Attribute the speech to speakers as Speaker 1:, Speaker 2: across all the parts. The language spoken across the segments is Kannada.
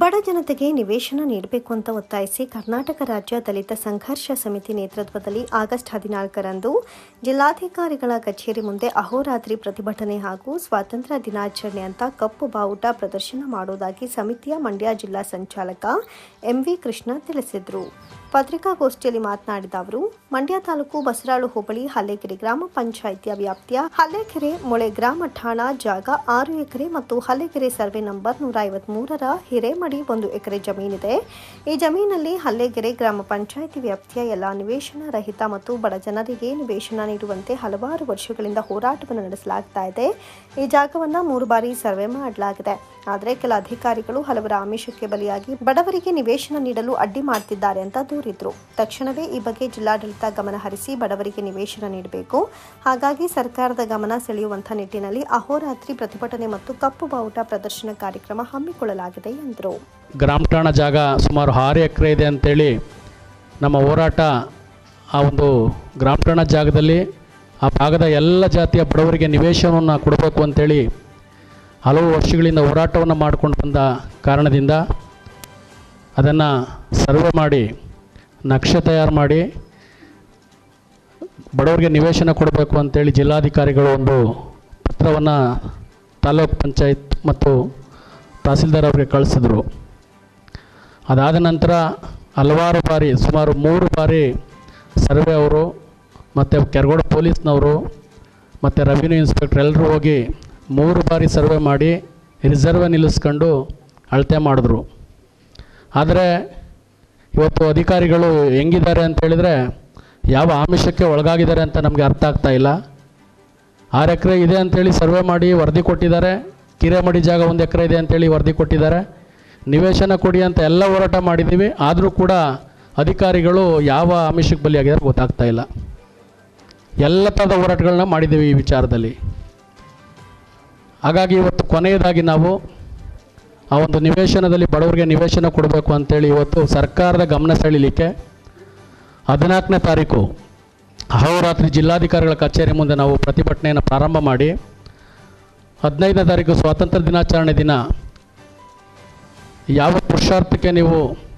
Speaker 1: ಬಡ ಜನತೆಗೆ ನಿವೇಶನ ನೀಡಬೇಕು ಅಂತ ಒತ್ತಾಯಿಸಿ ಕರ್ನಾಟಕ ರಾಜ್ಯ ದಲಿತ ಸಂಘರ್ಷ ಸಮಿತಿ ನೇತೃತ್ವದಲ್ಲಿ ಆಗಸ್ಟ್ ಹದಿನಾಲ್ಕರಂದು ಜಿಲ್ಲಾಧಿಕಾರಿಗಳ ಕಚೇರಿ ಮುಂದೆ ಅಹೋರಾತ್ರಿ ಪ್ರತಿಭಟನೆ ಹಾಗೂ ಸ್ವಾತಂತ್ರ್ಯ ದಿನಾಚರಣೆ ಅಂತ ಕಪ್ಪು ಬಾವುಟ ಪ್ರದರ್ಶನ ಮಾಡುವುದಾಗಿ ಸಮಿತಿಯ ಮಂಡ್ಯ ಜಿಲ್ಲಾ ಸಂಚಾಲಕ ಎಂವಿ ಕೃಷ್ಣ ತಿಳಿಸಿದರು ಪತ್ರಿಕಾಗೋಷ್ಠಿಯಲ್ಲಿ ಮಾತನಾಡಿದ ಅವರು ಮಂಡ್ಯ ತಾಲೂಕು ಬಸರಾಳು ಹೋಬಳಿ ಹಲ್ಲೆಕೆರೆ ಗ್ರಾಮ ಪಂಚಾಯಿತಿಯ ವ್ಯಾಪ್ತಿಯ ಹಲ್ಲೆಕೆರೆ ಮೊಳೆ ಗ್ರಾಮ ಠಾಣಾ ಜಾಗ ಆರು ಎಕರೆ ಮತ್ತು ಹಲ್ಲೆಕೆರೆ ಸರ್ವೆ ನಂಬರ್ ನೂರ ಐವತ್ಮೂರರ ಹಿರೇಮಡಿ ಒಂದು ಎಕರೆ ಜಮೀನಿದೆ ಈ ಜಮೀನಲ್ಲಿ ಹಲ್ಲೆಗೆರೆ ಗ್ರಾಮ ಪಂಚಾಯಿತಿ ವ್ಯಾಪ್ತಿಯ ಎಲ್ಲ ನಿವೇಶನ ರಹಿತ ಮತ್ತು ಬಡ ಜನರಿಗೆ ನಿವೇಶನ ನೀಡುವಂತೆ ಹಲವಾರು ವರ್ಷಗಳಿಂದ ಹೋರಾಟವನ್ನು ನಡೆಸಲಾಗ್ತಾ ಇದೆ ಈ ಜಾಗವನ್ನು ಮೂರು ಬಾರಿ ಸರ್ವೆ ಮಾಡಲಾಗಿದೆ ಆದರೆ ಕೆಲ ಅಧಿಕಾರಿಗಳು ಹಲವರ ಆಮಿಷಕ್ಕೆ ಬಲಿಯಾಗಿ ಬಡವರಿಗೆ ನಿವೇಶನ ನೀಡಲು ಅಡ್ಡಿ ಮಾಡ್ತಿದ್ದಾರೆ ಅಂತ ದೂರಿದ್ರು ತಕ್ಷಣವೇ ಈ ಬಗ್ಗೆ ಜಿಲ್ಲಾಡಳಿತ ಗಮನ ಹರಿಸಿ ಬಡವರಿಗೆ ನಿವೇಶನ ನೀಡಬೇಕು ಹಾಗಾಗಿ ಸರ್ಕಾರದ ಗಮನ ಸೆಳೆಯುವಂಥ ನಿಟ್ಟಿನಲ್ಲಿ ಅಹೋರಾತ್ರಿ ಪ್ರತಿಭಟನೆ ಮತ್ತು ಕಪ್ಪು ಬಾವುಟ ಪ್ರದರ್ಶನ ಕಾರ್ಯಕ್ರಮ ಹಮ್ಮಿಕೊಳ್ಳಲಾಗಿದೆ ಎಂದರು
Speaker 2: ಗ್ರಾಮ ಠಾಣಾ ಜಾಗ ಸುಮಾರು ಆರು ಎಕರೆ ಇದೆ ಅಂತೇಳಿ ನಮ್ಮ ಹೋರಾಟ ಆ ಒಂದು ಗ್ರಾಮ ಠಾಣಾ ಜಾಗದಲ್ಲಿ ಆ ಭಾಗದ ಎಲ್ಲ ಜಾತಿಯ ಬಡವರಿಗೆ ನಿವೇಶನವನ್ನು ಕೊಡಬೇಕು ಅಂತೇಳಿ ಹಲವು ವರ್ಷಗಳಿಂದ ಹೋರಾಟವನ್ನು ಮಾಡ್ಕೊಂಡು ಬಂದ ಕಾರಣದಿಂದ ಅದನ್ನು ಸರ್ವೆ ಮಾಡಿ ನಕ್ಷೆ ತಯಾರು ಮಾಡಿ ಬಡವರಿಗೆ ನಿವೇಶನ ಕೊಡಬೇಕು ಅಂತೇಳಿ ಜಿಲ್ಲಾಧಿಕಾರಿಗಳು ಒಂದು ಪತ್ರವನ್ನು ತಾಲೂಕ್ ಪಂಚಾಯತ್ ಮತ್ತು ತಹಸೀಲ್ದಾರ್ ಅವರಿಗೆ ಕಳಿಸಿದ್ರು ಅದಾದ ನಂತರ ಹಲವಾರು ಬಾರಿ ಸುಮಾರು ಮೂರು ಬಾರಿ ಸರ್ವೆ ಅವರು ಮತ್ತು ಕೆರಗೋಡು ಪೊಲೀಸ್ನವರು ಮತ್ತು ರೆವಿನ್ಯೂ ಇನ್ಸ್ಪೆಕ್ಟರ್ ಎಲ್ಲರೂ ಹೋಗಿ ಮೂರು ಬಾರಿ ಸರ್ವೆ ಮಾಡಿ ರಿಸರ್ವೆ ನಿಲ್ಲಿಸ್ಕೊಂಡು ಅಳತೆ ಮಾಡಿದ್ರು ಆದರೆ ಇವತ್ತು ಅಧಿಕಾರಿಗಳು ಹೆಂಗಿದ್ದಾರೆ ಅಂತ ಹೇಳಿದರೆ ಯಾವ ಆಮಿಷಕ್ಕೆ ಒಳಗಾಗಿದ್ದಾರೆ ಅಂತ ನಮಗೆ ಅರ್ಥ ಆಗ್ತಾ ಇಲ್ಲ ಆರು ಎಕರೆ ಇದೆ ಅಂತೇಳಿ ಸರ್ವೆ ಮಾಡಿ ವರದಿ ಕೊಟ್ಟಿದ್ದಾರೆ ಕಿರೆಮಡಿ ಜಾಗ ಒಂದು ಎಕರೆ ಇದೆ ಅಂತೇಳಿ ವರದಿ ಕೊಟ್ಟಿದ್ದಾರೆ ನಿವೇಶನ ಕೊಡಿ ಅಂತ ಎಲ್ಲ ಹೋರಾಟ ಮಾಡಿದ್ದೀವಿ ಆದರೂ ಕೂಡ ಅಧಿಕಾರಿಗಳು ಯಾವ ಆಮಿಷಕ್ಕೆ ಬಲಿಯಾಗಿದ್ದಾರೆ ಗೊತ್ತಾಗ್ತಾ ಇಲ್ಲ ಎಲ್ಲ ಥರದ ಹೋರಾಟಗಳನ್ನ ಮಾಡಿದ್ದೀವಿ ಈ ವಿಚಾರದಲ್ಲಿ ಹಾಗಾಗಿ ಇವತ್ತು ಕೊನೆಯದಾಗಿ ನಾವು ಆ ಒಂದು ನಿವೇಶನದಲ್ಲಿ ಬಡವರಿಗೆ ನಿವೇಶನ ಕೊಡಬೇಕು ಅಂತೇಳಿ ಇವತ್ತು ಸರ್ಕಾರದ ಗಮನ ಸೆಳೀಲಿಕ್ಕೆ ಹದಿನಾಲ್ಕನೇ ತಾರೀಕು ಅಹೋರಾತ್ರಿ ಜಿಲ್ಲಾಧಿಕಾರಿಗಳ ಕಚೇರಿ ಮುಂದೆ ನಾವು ಪ್ರತಿಭಟನೆಯನ್ನು ಪ್ರಾರಂಭ ಮಾಡಿ ಹದಿನೈದನೇ ತಾರೀಕು ಸ್ವಾತಂತ್ರ್ಯ ದಿನಾಚರಣೆ ದಿನ ಯಾವ ಪುರುಷಾರ್ಥಕ್ಕೆ ನೀವು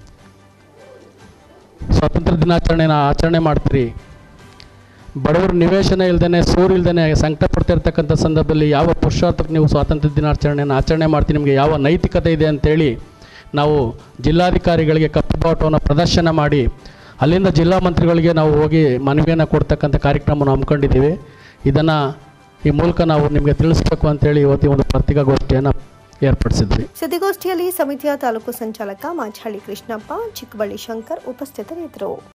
Speaker 2: ಸ್ವಾತಂತ್ರ್ಯ ದಿನಾಚರಣೆನ ಆಚರಣೆ ಮಾಡ್ತೀರಿ ಬಡವರು ನಿವೇಶನ ಇಲ್ದೇ ಸೂರು ಇಲ್ದೇ ಸಂಕಟ ಪಡ್ತಿರ್ತಕ್ಕಂಥ ಸಂದರ್ಭದಲ್ಲಿ ಯಾವ ಪುರುಷಾರ್ಥಕ್ಕೆ ನೀವು ಸ್ವಾತಂತ್ರ್ಯ ದಿನಾಚರಣೆಯನ್ನು ಆಚರಣೆ ಮಾಡ್ತೀರಿ ನಿಮಗೆ ಯಾವ ನೈತಿಕತೆ ಇದೆ ಅಂತೇಳಿ ನಾವು ಜಿಲ್ಲಾಧಿಕಾರಿಗಳಿಗೆ ಕಪ್ಪು ಬಾವುಟವನ್ನು ಪ್ರದರ್ಶನ ಮಾಡಿ ಅಲ್ಲಿಂದ ಜಿಲ್ಲಾ ಮಂತ್ರಿಗಳಿಗೆ ನಾವು ಹೋಗಿ ಮನವಿಯನ್ನು ಕೊಡ್ತಕ್ಕಂಥ ಕಾರ್ಯಕ್ರಮವನ್ನು ಹಮ್ಮಿಕೊಂಡಿದ್ದೀವಿ ಇದನ್ನು ಈ ಮೂಲಕ ನಾವು ನಿಮಗೆ ತಿಳಿಸ್ಬೇಕು ಅಂತೇಳಿ ಇವತ್ತು ಈ ಒಂದು ಪತ್ರಿಕಾಗೋಷ್ಠಿಯನ್ನು ಏರ್ಪಡಿಸಿದ್ವಿ
Speaker 1: ಸುದ್ದಿಗೋಷ್ಠಿಯಲ್ಲಿ ಸಮಿತಿಯ ತಾಲೂಕು ಸಂಚಾಲಕ ಮಾಚಹಳ್ಳಿ ಕೃಷ್ಣಪ್ಪ ಚಿಕ್ಕಬಳ್ಳಿ ಶಂಕರ್ ಉಪಸ್ಥಿತರಿದ್ದರು